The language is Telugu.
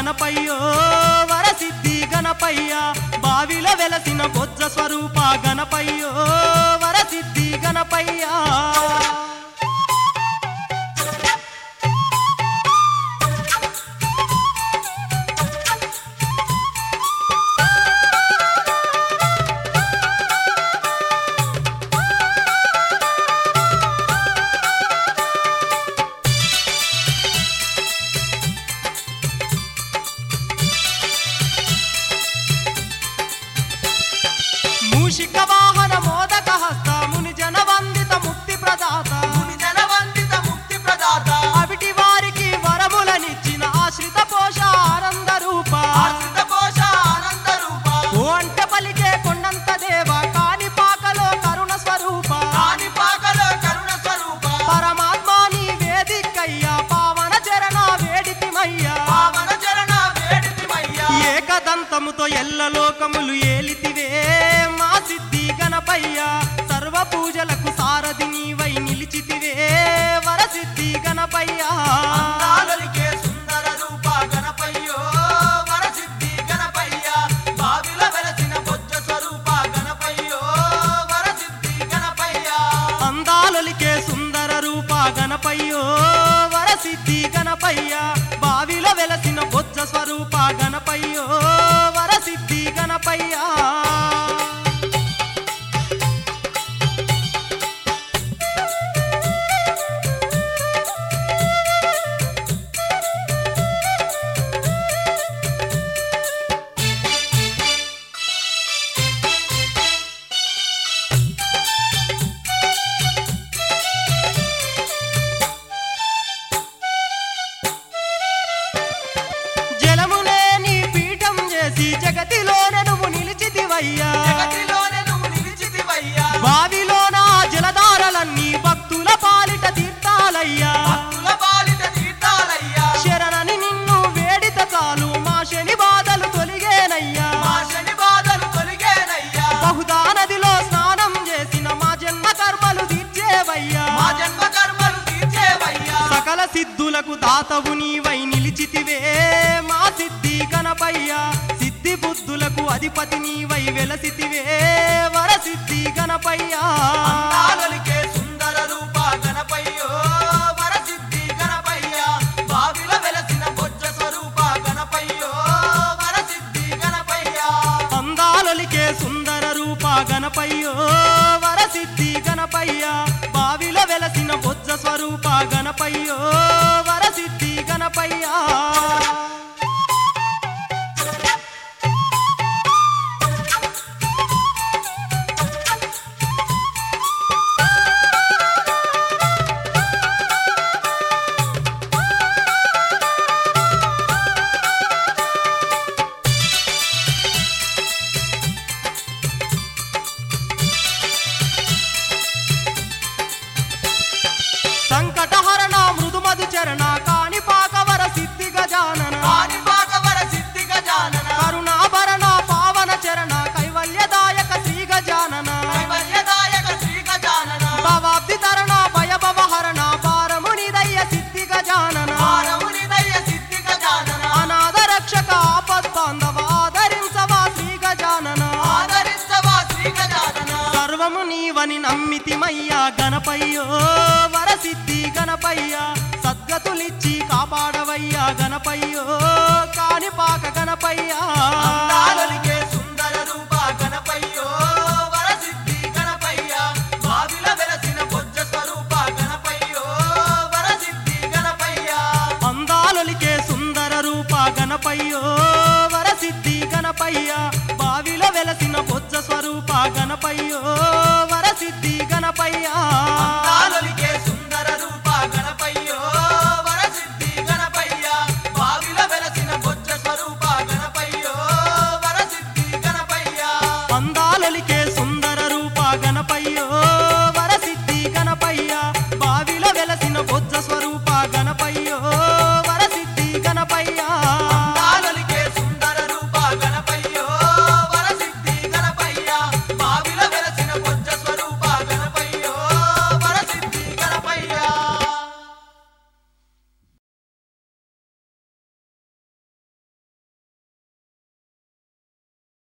గణపయ్యో వరసిద్ధి గణపయ్య బావిల వెలసిన బొజ్జ స్వరూప గణపయ్యో వరసిద్ధి గణపయ్య మూషిక వాహన మోదక హస్త ముని జన వందిత ముక్తి ప్రదాత ముని జనవందిత ముక్తి ప్రదాత అవిటి వారికి వరములనిచ్చిన ఆశ్రిత పోష ఆనంద రూప ఆశ్రిత కోశ ఆనంద రూప ఓ అంటే పలికే కొండంత దేవ కాని పాకలో కరుణ స్వరూప కాని పాకలో కరుణ స్వరూప పరమాత్మ నీ వేదికయ్యా పావన చరణ వేడితిమయ్యా పావన చరణ వేడితిమయ్యా ఏకదంతముతో ఎల్ల లోకములు ఏలితివే మా సిద్ధి గణపయ్య సర్వ పూజలకు సారథి నీవై నిలిచితివే వరసిద్ధి గణపయ్య అందాలొలికే సుందర రూప గణపయ్యో వరసిద్ధి గణపయ్య బావిల వెలసిన బొజ్జ స్వరూప గణపయ్యో వరసిద్ధి గణపయ్య అందాలొలికే సుందర రూప గణపయ్యో వరసిద్ధి గణపయ్య బావిలో వెలసిన బొజ్జ స్వరూప గణపయ్యో వరసిద్ధి గణపయ్య జలమునే నీ పీఠం చేసి జగతిలోనే నువ్వు నిలిచితివయ్యా జగతిలోనే నువ్వు నిలిచితివయ్యా బావిలోన జలధారలన్నీ భక్తుల పాలిట తీర్థాలయ్యా భక్తుల బాలిట తీర్థాలయ్యా శరణని నిన్ను వేడిత చాలు మా శని బాధలు తొలిగేనయ్యా మా శని బాధలు తొలిగేనయ్యా బహుదా నదిలో స్నానం చేసిన మా జన్మ కర్మలు తీర్చేవయ్యా మా జన్మ కర్మలు తీర్చేవయ్యా సకల సిద్ధులకు దాతవు నీవై నిలిచితివే మా సిద్ధి గణపయ్య సిద్ధి బుద్ధులకు అధిపతి నీవై వెలసితివే వరసిద్ధి గణపయ్య అందాలొలికే సుందర రూప గణపయ్యో వరసిద్ధి గణపయ్య బావిల వెలసిన బొజ్జ స్వరూప గణపయ్యో వరసిద్ధి గణపయ్య అందాలొలికే సుందర రూప గణపయ్యో వరసిద్ధి గణపయ్య బావిలో వెలసిన బొజ్జ స్వరూప గణపయ్యో వరసిద్ధి గణపయ్య సంకటహరణ మృదుమధు చరణ కాణిపాక వర సిద్ధి గజానన కాణిపాక వరసిద్ధి గజానన కరుణాభరణ పావన చరణ కైవల్యదాయక శ్రీ గజానన కైవల్యదాయక శ్రీ గజానన భవాబ్ది తరణ భయభవ హరణ పారమునిదయ్య సిద్ధి గజానన మానవునిదయ సిద్ధి గజానన అనాథ రక్షక ఆపద్ బాంధవ ఆదరించవా శ్రీ గజానన ఆదరించవా శ్రీ గజానన సర్వము నీవని నమ్మితిమయ్యా గణపయ్యో వరసిద్ధి గణపయ్య సద్గతులిచ్చి కాపాడవయ్యా గణపయ్యో కాణిపాక గణపయ్యా అందాలొలికే సుందర రూప గణపయ్యో వరసిద్ధి గణపయ్య బావిల వెలసిన బొజ్జ స్వరూప గణపయ్యో వరసిద్ధి గణపయ్య అందాలొలికే సుందర రూప గణపయ్యో వరసిద్ధి గణపయ్య బావిలో వెలసిన బొజ్జ స్వరూప గణపయ్యో